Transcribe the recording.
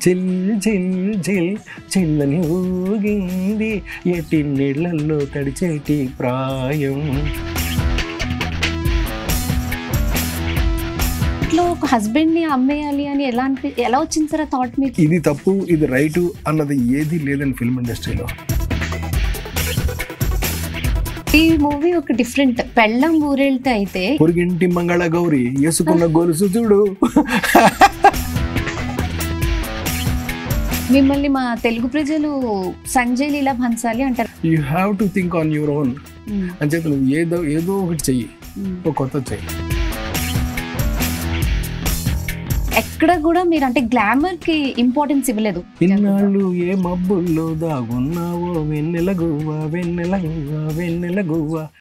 Chill చిల్ చిల్ చిల్లని ఊగింది ఎట్టి నీళ్ళల్లో తడిచేటి ప్రాయం ఇంట్లో ఒక హస్బెండ్ ని అమ్మేయాలి అని ఎలా అనిపి ఎలా వచ్చింది సార్ ఆ థాట్ మీకు ఇది తప్పు ఇది రైటు అన్నది ఏది లేదని ఫిల్మ్ ఇండస్ట్రీలో ఈ మూవీ ఒక డిఫరెంట్ పెళ్ళం ఊరెళ్తే అయితే పొరిగింటి మంగళ గౌరి వేసుకున్న గొలుసు చూడు మిమ్మల్ని మా తెలుగు ప్రజలు సంజయ్ లీలా భన్సాలి అంటారు you have to think on your own hmm. అంచేత నువ్వు ఏదో ఏదో ఒకటి చెయ్యి మ్మ్. ఒక కొత్త చెయ్యి ఎక్కడ కూడా మీరు అంటే గ్లామర్ కి ఇంపార్టెన్స్ ఇవ్వలేదు ఇన్నాళ్ళు ఏ మబ్బుల్లో దాగున్నావో వెన్నెల గువ్వ వెన్నెల గువ్వ వెన్నెల గువ్వ